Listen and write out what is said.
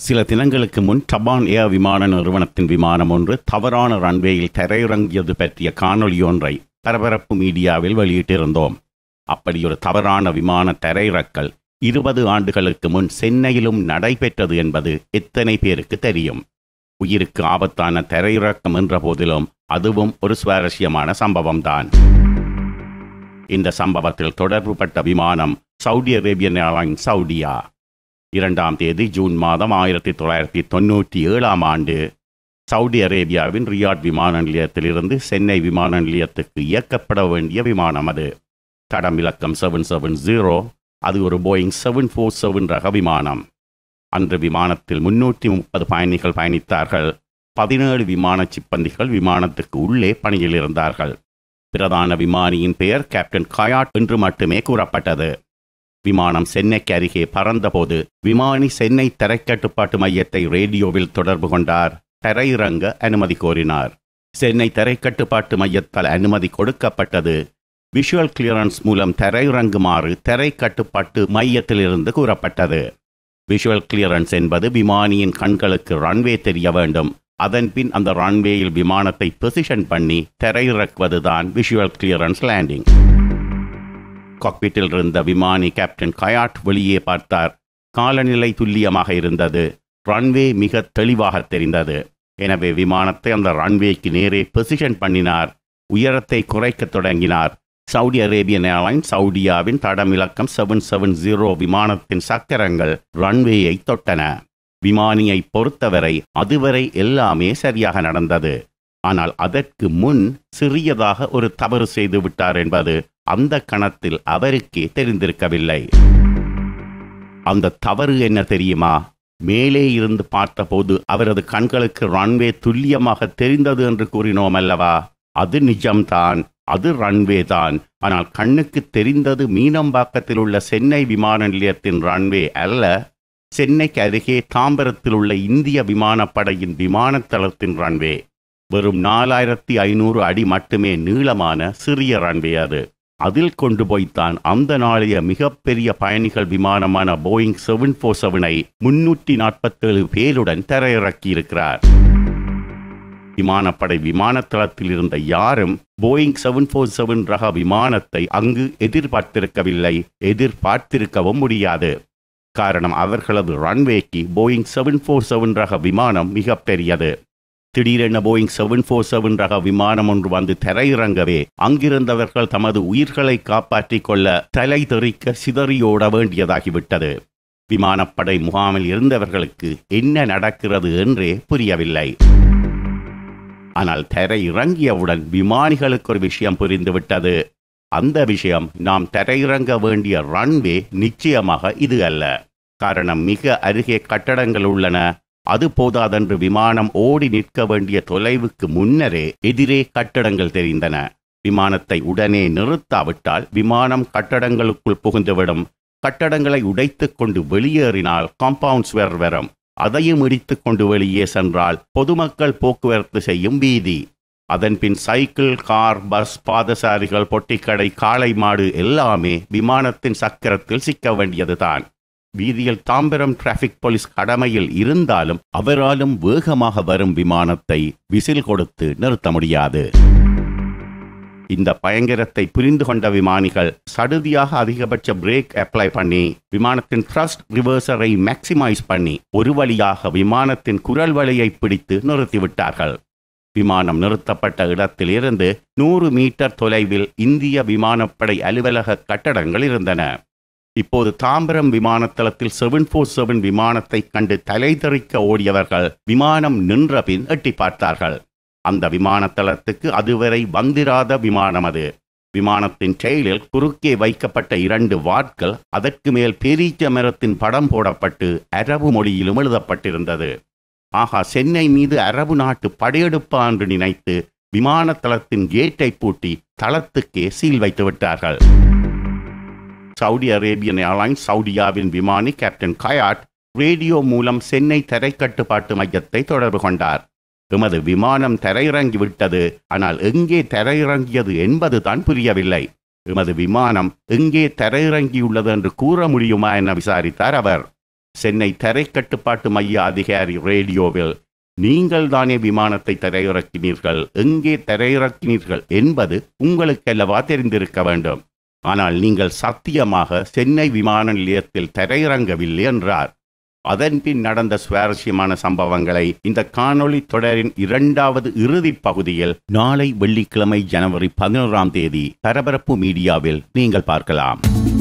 சில தினங்களுக்கு முன் டபான் ஏர் விமான நிறுவனத்தின் விமானம் ஒன்று தவறான ரன்வேயில் தரையிறங்கியது பற்றிய காணொளி ஒன்றை பரபரப்பு மீடியாவில் வெளியிட்டிருந்தோம் அப்படி ஒரு தவறான விமான தரையிறக்கல் இருபது ஆண்டுகளுக்கு முன் சென்னையிலும் நடைபெற்றது என்பது எத்தனை பேருக்கு தெரியும் உயிருக்கு ஆபத்தான தரையிறக்கம் என்ற போதிலும் அதுவும் ஒரு சுவாரஸ்யமான சம்பவம்தான் இந்த சம்பவத்தில் தொடர்புபட்ட விமானம் சவுதி அரேபியன் ஏர்லைன் சவுடியா இரண்டாம் தேதி ஜூன் மாதம் ஆயிரத்தி தொள்ளாயிரத்தி தொண்ணூற்றி ஏழாம் ஆண்டு சவுதி அரேபியாவின் ரியாட் விமான நிலையத்திலிருந்து சென்னை விமான நிலையத்துக்கு இயக்கப்பட வேண்டிய விமானம் அது தடம் இலக்கம் செவன் செவன் ஜீரோ அது ஒரு போயிங் செவன் ஃபோர் செவன் ரக விமானம் அன்று விமானத்தில் முன்னூற்றி முப்பது பயணிகள் பயணித்தார்கள் பதினேழு விமான சிப்பந்திகள் விமானத்துக்கு உள்ளே பணியில் இருந்தார்கள் பிரதான விமானியின் பெயர் கேப்டன் கயாட் என்று மட்டுமே கூறப்பட்டது விமானம் சென்னைக்கு அருகே பறந்தபோது விமானி சென்னை தரைக்கட்டுப்பாட்டு மையத்தை ரேடியோவில் தொடர்பு கொண்டார் தரையிறங்க அனுமதி கோரினார் சென்னை தரைக்கட்டுப்பாட்டு மையத்தால் அனுமதி கொடுக்கப்பட்டது விஷுவல் கிளியரன்ஸ் மூலம் தரையிறங்குமாறு தரை கட்டுப்பாட்டு மையத்திலிருந்து கூறப்பட்டது விஷுவல் கிளியரன்ஸ் என்பது விமானியின் கண்களுக்கு ரன்வே தெரிய வேண்டும் அதன்பின் அந்த ரன்வேயில் விமானத்தை பொசிஷன் பண்ணி தரையிறக்குவதுதான் விஷுவல் கிளியரன்ஸ் லேண்டிங் காக்பிட்டில் இருந்த விமானி கேப்டன் கயாட் வெளியே பார்த்தார் காலநிலை துல்லியமாக இருந்தது ரன்வே மிக தெளிவாக தெரிந்தது எனவே விமானத்தை அந்த ரன்வேக்கு நேரே பொசிஷன் பண்ணினார் உயரத்தை குறைக்கத் தொடங்கினார் சவுதி அரேபியன் ஏர்லைன் சவுடியாவின் தடமிலக்கம் செவன் செவன் ஜீரோ விமானத்தின் சக்கரங்கள் ரன்வேயை தொட்டன விமானியை பொறுத்தவரை அதுவரை எல்லாமே சரியாக நடந்தது ஆனால் அதற்கு முன் சிறியதாக ஒரு தவறு செய்து விட்டார் என்பது அந்த கணத்தில் அவருக்கே தெரிந்திருக்கவில்லை அந்த தவறு என்ன தெரியுமா மேலே இருந்து பார்த்தபோது அவரது கண்களுக்கு ரன்வே துல்லியமாக தெரிந்தது என்று கூறினோம் அல்லவா அது நிஜம்தான் அது ரன்வே தான் ஆனால் கண்ணுக்கு தெரிந்தது மீனம்பாக்கத்தில் உள்ள சென்னை விமான நிலையத்தின் ரன்வே அல்ல சென்னைக்கு அருகே தாம்பரத்தில் உள்ள இந்திய விமானப்படையின் விமானத்தளத்தின் ரன்வே வெறும் நாலாயிரத்தி ஐநூறு அடி மட்டுமே நீளமான சிறிய ரன்வே அது அதில் கொண்டு போய்த்தான் அந்த நாளைய மிகப்பெரிய பயணிகள் விமானமான போயிங் செவன் ஃபோர் செவனை முன்னூற்றி நாற்பத்தேழு பேருடன் தரையிறக்கியிருக்கிறார் விமானப்படை விமானத்தளத்தில் இருந்த யாரும் போயிங் செவன் ஃபோர் செவன் ரக விமானத்தை அங்கு எதிர்பார்த்திருக்கவில்லை எதிர்பார்த்திருக்கவும் முடியாது காரணம் அவர்களது ரன்வேக்கு போயிங் செவன் ஃபோர் செவன் ரக விமானம் மிக பெரியது திடீரென போயிங் செவன் ஃபோர் செவன் ரக விமானம் ஒன்று வந்து தரையிறங்கவே அங்கிருந்தவர்கள் தமது உயிர்களை காப்பாற்றிக் கொள்ள தலை தெறிக்க சிதறியோட வேண்டியதாகிவிட்டது விமானப்படை முகாமில் இருந்தவர்களுக்கு என்ன நடக்கிறது என்றே புரியவில்லை ஆனால் தரை இறங்கியவுடன் விமானிகளுக்கு ஒரு விஷயம் புரிந்துவிட்டது அந்த விஷயம் நாம் தரையிறங்க வேண்டிய ரன்வே நிச்சயமாக இது அல்ல காரணம் மிக அருகே கட்டடங்கள் உள்ளன அது போதாதென்று விமானம் ஓடி நிற்க வேண்டிய தொலைவுக்கு முன்னரே எதிரே கட்டடங்கள் தெரிந்தன விமானத்தை உடனே நிறுத்தாவிட்டால் விமானம் கட்டடங்களுக்குள் புகுந்துவிடும் கட்டடங்களை உடைத்துக் கொண்டு வெளியேறினால் காம்பவுண்ட் ஸ்வேர் வரும் அதையும் இடித்துக் கொண்டு வெளியே சென்றால் பொதுமக்கள் போக்குவரத்து செய்யும் வீதி அதன்பின் சைக்கிள் கார் பஸ் பாதசாரிகள் பொட்டிக்கடை காளை மாடு எல்லாமே விமானத்தின் சக்கரத்தில் சிக்க வேண்டியதுதான் வீதியில் தாம்பரம் டிராபிக் போலீஸ் கடமையில் இருந்தாலும் அவராலும் வேகமாக வரும் விமானத்தை விசில் கொடுத்து நிறுத்த முடியாது இந்த பயங்கரத்தை புரிந்து கொண்ட விமானிகள் சடுதியாக அதிகபட்ச பிரேக் அப்ளை பண்ணி விமானத்தின் த்ரஸ்ட் ரிவர்சரை மேக்சிமைஸ் பண்ணி ஒரு வழியாக விமானத்தின் குரல் வலையை பிடித்து நிறுத்திவிட்டார்கள் விமானம் நிறுத்தப்பட்ட இடத்திலிருந்து நூறு மீட்டர் தொலைவில் இந்திய விமானப்படை அலுவலக கட்டடங்கள் இருந்தன இப்போது தாம்பரம் விமானத்தளத்தில் செவன் ஃபோர் செவன் விமானத்தை கண்டு தலைதறிக்க ஓடியவர்கள் விமானம் நின்ற பின் எட்டி பார்த்தார்கள் அந்த விமானத்தளத்துக்கு அதுவரை வந்திராத விமானம் அது விமானத்தின் டெயிலில் குறுக்கே வைக்கப்பட்ட இரண்டு வாட்கள் அதற்கு மேல் பெரிய மரத்தின் படம் போடப்பட்டு அரபு மொழியிலும் எழுதப்பட்டிருந்தது ஆகா சென்னை மீது அரபு நாட்டு படையெடுப்பா என்று நினைத்து விமானத்தளத்தின் கேட்டை பூட்டி தளத்துக்கே சீல் வைத்து விட்டார்கள் சவுதி அரேபியன் ஏர்லைன்ஸ் சவுடியாவின் விமானி கேப்டன் கயாட் ரேடியோ மூலம் சென்னை தரைக்கட்டுப்பாட்டு மையத்தை தொடர்பு கொண்டார் எமது விமானம் தரையிறங்கி விட்டது ஆனால் எங்கே தரையிறங்கியது என்பதுதான் புரியவில்லை எமது விமானம் எங்கே தரையிறங்கியுள்ளது என்று கூற முடியுமா என விசாரித்தார் அவர் சென்னை தரைக்கட்டுப்பாட்டு மைய அதிகாரி ரேடியோவில் நீங்கள் தானே விமானத்தை தரையிறக்கினீர்கள் எங்கே தரையிறக்கினீர்கள் என்பது உங்களுக்கல்லவா தெரிந்திருக்க வேண்டும் ஆனால் நீங்கள் சத்தியமாக சென்னை விமான நிலையத்தில் தரையிறங்கவில்லை என்றார் அதன் பின் நடந்த சுவாரஸ்யமான சம்பவங்களை இந்த காணொளி தொடரின் இரண்டாவது இறுதிப் பகுதியில் நாளை வெள்ளிக்கிழமை ஜனவரி பதினோராம் தேதி பரபரப்பு மீடியாவில் நீங்கள் பார்க்கலாம்